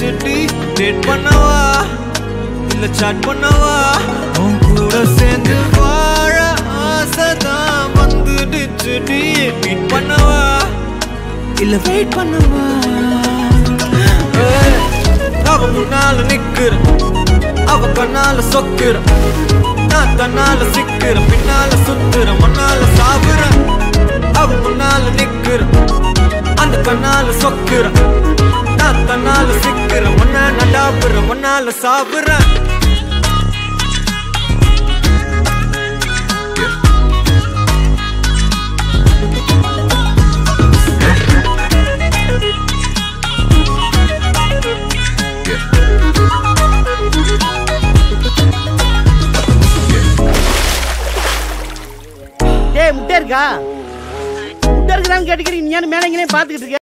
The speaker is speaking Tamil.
வந்துடுச்சுடி டேட் பண்ணவா இல்ல சாட் பண்ணவா உன் கூட சேர்ந்து வாழ ஆசைதான் வந்துடுச்சுடி மீட் பண்ணவா இல்ல வெயிட் பண்ணவா ஏய், அவ முன்னால நிக்கிற அவ கண்ணால சொக்குற நான் தன்னால சிக்கிற பின்னால சுத்துற முன்னால சாவுற அவ முன்னால நிக்கிற அந்த கண்ணால சொக்குற நான் தன்னால சிக்கிற ஒன்னா நடாப்புற முன்னால சாவுற டேய் முட்டை இருக்கா முட்டை இருக்குதான்னு கேட்டுக்கிறீங்க நீ மேலே இங்கே பார்த்துக்கிட்டு இருக்க